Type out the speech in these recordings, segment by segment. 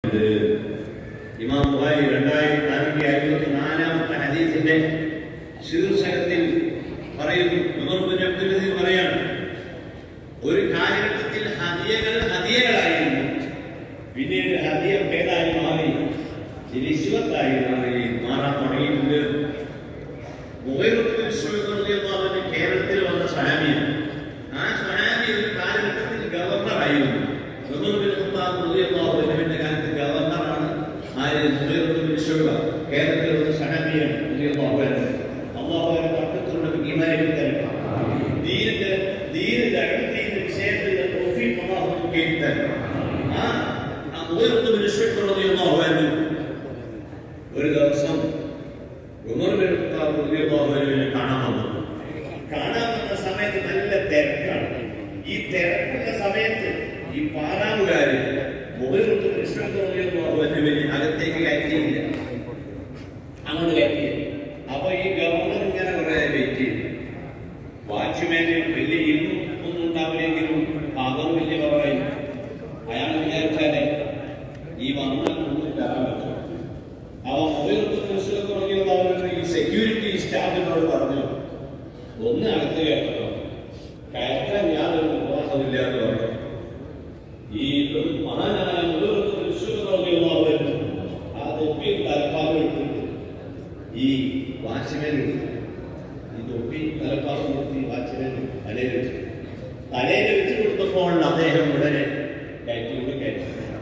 ഇത് ഇമാം ബുഖാരി രണ്ടായിരത്തി നാനൂറ്റി അറുപത്തി നാലാമത്തെ ഹദീസിന്റെ ശീർഷകത്തിൽ പറയുന്നു ഉമർ ബിൻ അബ്ദുൽ അസീസ് പറയാണ് ഒരു കാലഘട്ടത്തിൽ ഹദിയകൾ ഹദിയകളായിരുന്നു പിന്നീട് ഹദിയ ഭേദായി മാറി റിശ്വത്തായി മാറി മാറാൻ തുടങ്ങിയിട്ടുണ്ട് മുഹൈറുദ്ദീൻ റിശ്വത്ത് റളിയല്ലാഹുവിന് കേരളത്തിൽ വന്ന സഹാബിയാണ് ആ സഹാബി ഒരു കാലഘട്ടത്തിൽ ഗവർണറായിരുന്നു ഉമർ ബിൻ ഖത്താബ് റളിയല്ലാഹുവിന്റെ കാലത്ത് ഗവർണറാണ് ആര് മുഹൈറുദ്ദീൻ റിശ്വത്ത് കേരളത്തിൽ വന്ന സഹാബിയാണ് റളിയല്ലാഹു അൻഹു അല്ലാഹു അവരെ ബർക്കത്തുള്ള ഈമാനിൽ തരണം ദീനിന്റെ ദീനിന്റെ അഴുത്തീന്റെ വിഷയത്തിന്റെ തൗഫീഖ് അല്ലാഹു നമുക്ക് ഏറ്റി തരണം ആ ആ മുഹൈറുദ്ദീൻ റിശ്വത്ത് റളിയല്ലാഹു അൻഹു ഒരു ദിവസം ഉമർ ബിൻ ഖത്താബ് റളിയല്ലാഹു അൻഹുവിനെ കാണാൻ വന്നു കാണാൻ വന്ന സമയത്ത് നല്ല തിരക്കാണ് ഈ തിരക്കുള്ള സമയത്ത് ഈ പാറാവുകാര് മുഹൈറുദ്ദീൻ റിശ്വത്ത് റളിയല്ലാഹു അൻഹുവിനെ അകത്തേക്ക് കയറ്റിയില്ല അങ്ങോട്ട് കയറ്റിയില്ല അപ്പൊ ഈ ഗവർണർ ഇങ്ങനെ കുറെ വെയിറ്റ് ചെയ്തു വാച്ച്മാന് വലിയ ഇരുന്നും ഒന്നും ഉണ്ടാവില്ലെങ്കിലും പവർ വലിയ പവറായി അയാൾ വിചാരിച്ചാലേ ഈ വന്നാൽ ഒന്നും കയറാൻ പറ്റും അവ മൊബൈൽ ഈ സെക്യൂരിറ്റി സ്റ്റാഫിനോട് പറഞ്ഞു ഒന്ന് അകത്ത് കേട്ടോ കയറ്റാൻ യാതൊരു നിർവാഹമില്ല എന്ന് പറഞ്ഞു ഈ മഹാനായ മുതൽ ആ തൊപ്പി തലപ്പാവ് എടുത്തിട്ട് ഈ വാച്ച്മാൻ എടുത്തു ഈ തൊപ്പി തലപ്പാവ് കൊടുത്ത് ഈ വാച്ച്മാൻ തലയിൽ വെച്ചു തലയിൽ വെച്ച് കൊടുത്തപ്പോൾ അദ്ദേഹം ഉടനെ കയറ്റിക്കൊണ്ട് കയറ്റി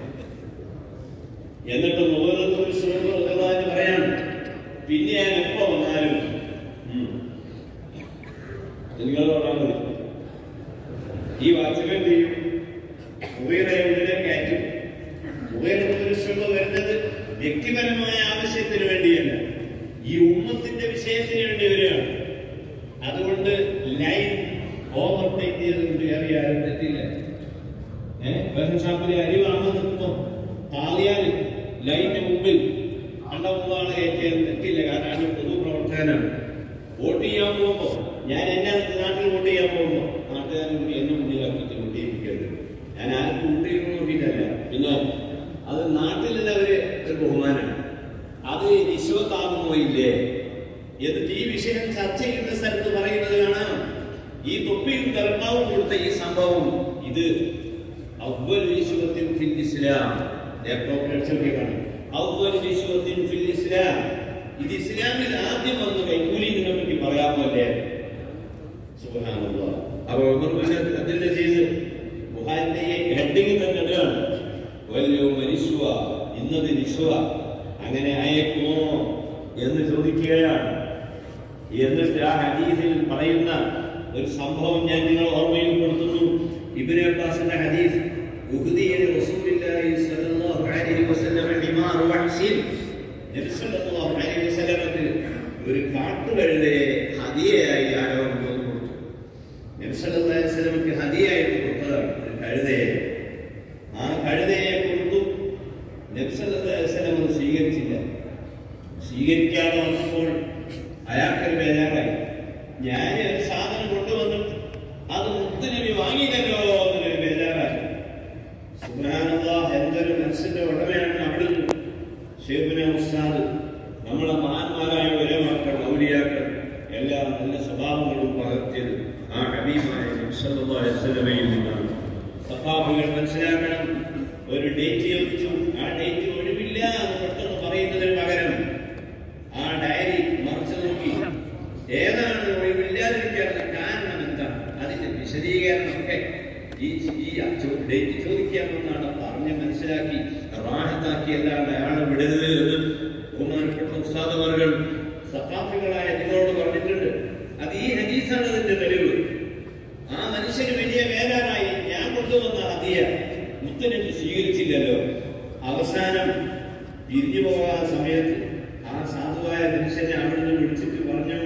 എന്നിട്ട് മുഖത്ത് പറയാൻ പിന്നെ ഞാൻ എപ്പോ വന്നാലും ഉം, നിങ്ങൾ പറഞ്ഞാൽ മതി ഈ വാച്ച്മാൻ ചെയ്യും മുബൈറെ ഉള്ളിലെ കയറ്റും മുബൈറ വരുന്നത് വ്യക്തിപരമായ ആവശ്യത്തിന് വേണ്ടിയല്ല ഈ ഉമ്മത്തിന്റെ വിഷയത്തിന് വേണ്ടി വരികയാണ് അതുകൊണ്ട് ലൈൻ ഓവർടേക്ക് ചെയ്തുകൊണ്ട് അറിയാനും തെറ്റില്ല ഏഹ് റേഷൻ ഷാപ്പിലെ അരി വാങ്ങാൻ നിൽക്കുമ്പോൾ താളിയാൽ ലൈനിന്റെ മുമ്പിൽ കണ്ടമുള്ളതാണ് കയറ്റിയാൽ തെറ്റില്ല കാരണം അത് പൊതുപ്രവർത്തകനാണ് വോട്ട് ചെയ്യാൻ പോകുമ്പോൾ ഞാൻ എന്നെ നാട്ടിൽ വോട്ട് ചെയ്യാൻ പോകുമ്പോൾ നാട്ടുകാരൻ കൂടി എന്നെ മുന്നിലാക്കിയിട്ട് വോട്ട് ചെയ്യിപ്പിക്കരുത് ഞാൻ ആർക്കും വോട്ട് ചെയ്യുന്നു നോക്കിയിട്ടല്ല പിന്നെ അത് നാട്ടിലുള്ള ഒരു ഒരു ബഹുമാനമാണ് അത് നിശ്വത്താകുമോ ഇല്ലേ എന്നിട്ട് ഈ വിഷയം ചർച്ച ചെയ്യുന്ന സ്ഥലത്ത് പറയുന്നത് കാണാം ഈ തൊപ്പിയും കർത്താവും കൊടുത്ത ഈ സംഭവം ഇത് അവൽ വിശ്വത്തിൻ ഫിൽ ഇസ്ലാം ലേപ്ടോപ്പിനടിച്ചൊക്കെയാണ് അവൽ വിശ്വത്തിൻ ഫിൽ ഇസ്ലാം ഇത് ഇസ്ലാമിൽ ആദ്യം വന്ന് കൈക്കൂലി ഇതിനെ പറ്റി പറയാമോ അല്ലേ സുബ്ഹാനല്ലാഹ് അപ്പോൾ ഉമർ ബിൻ അബ്ദുൽ അസീസ് ബുഹാരിന്റെ ഈ ഹെഡിങ് തന്നെ ഇടുകയാണ് വല്യോ മരിശുവ ഇന്നത് നിശുവ അങ്ങനെ അയക്കുമോ എന്ന് ചോദിക്കുകയാണ് എന്നിട്ട് ആ ഹദീസിൽ പറയുന്ന ഒരു സംഭവം ഞാൻ നിങ്ങൾ ഓർമ്മയിൽ കൊടുത്തുന്നു ഇബ്നു അബ്ബാസിന്റെ ഹദീസ് ഉഹുദിയിൽ റസൂലുള്ളാഹി സ്വല്ലല്ലാഹു അലൈഹി വസല്ലം ഹിമാർ വഹ്ശിൻ നബി സ്വല്ലല്ലാഹു അലൈഹി വസല്ലമക്ക് ഒരു കാട്ടുകഴുതയെ ഹദിയയായി ആരോ കൊണ്ടുവന്ന് കൊടുത്തു നബി സല്ലല്ലാഹു അലൈഹി വസല്ലമക്ക് ഹദിയായിട്ട് കൊടുത്തതാണ് ഒരു കഴുതയെ ആ കഴുതയെ കൊടുത്തു നബി സല്ലല്ലാഹു അലൈഹി വസല്ലം അത് സ്വീകരിച്ചില്ല സ്വീകരിക്കാതെ വന്നപ്പോൾ അയാൾക്കൊരു ബേജാറായി ഞാൻ ഒരു സാധനം കൊണ്ടുവന്നിട്ട് അത് മുത്തുനബി വാങ്ങിയില്ലല്ലോ എന്നൊരു ബേജാറായി സുബ്ഹാനല്ലാഹ് എന്തൊരു മനസ്സിന്റെ ഉടമയാണ് അവിടുന്ന് ഷേഖുന ഉസ്താദ് നമ്മളെ മഹാന്മാരായ ഒരേമാക്കൾ ഔലിയാക്കൾ എല്ലാ നല്ല സ്വഭാവങ്ങളും പകർത്തിയത് ആ ഹബീബായ നബി സല്ലല്ലാഹു അലൈഹി വസല്ലമയിൽ നിന്നാണ് സഹാബികൾ മനസ്സിലാക്കണം ഒരു ഡേറ്റ് ചോദിച്ചു ആ ഡേറ്റ് ഒഴിവില്ല എന്ന് പെട്ടെന്ന് പറയുന്നതിന് പകരം ആ ഡയറി മറിച്ചു നോക്കി ഏതാണ് ഒഴിവില്ലാതിരിക്കാനുള്ള കാരണം എന്താണ് അതിന്റെ വിശദീകരണമൊക്കെ ഈ ഈ ഡേറ്റ് ചോദിക്കാമെന്നാണ് പറഞ്ഞ് മനസ്സിലാക്കി റാഹത്താക്കി അല്ലാണ്ട് അയാളെ വിടരുത് എന്ന് ബഹുമാനപ്പെട്ട ഉസ്താദവർകൾ സഖാഫികളായ നിങ്ങളോട് പറഞ്ഞിട്ടുണ്ട് അത് ഈ ഹദീസാണ് അതിന്റെ തെളിവ് ആ മനുഷ്യന് വലിയ വേദനായി ഞാൻ കൊണ്ടുവന്ന ഹദിയ മുത്തനബി സ്വീകരിച്ചില്ലല്ലോ അവസാനം പിരിഞ്ഞു പോകാൻ സമയത്ത് ആ സാധുവായ മനുഷ്യനെ അവിടുന്ന് വിളിച്ചിട്ട് പറഞ്ഞു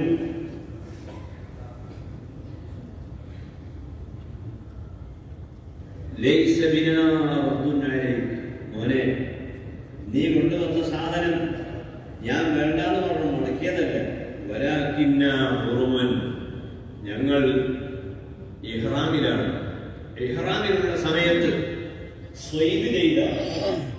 "ലൈസ ബിനാ റദ്ദുൻ അലൈക്." മോനെ നീ കൊണ്ടുവന്ന സാധനം ഞാൻ വേണ്ടാന്ന് പറഞ്ഞു മുടക്കിയതല്ല വരാക്കിന്ന ഉറുമൻ ഞങ്ങൾ ഇഹ്റാമിലാണ് ഇഹ്റാമിലുള്ള സമയത്ത് സ്വൈദ് ചെയ്ത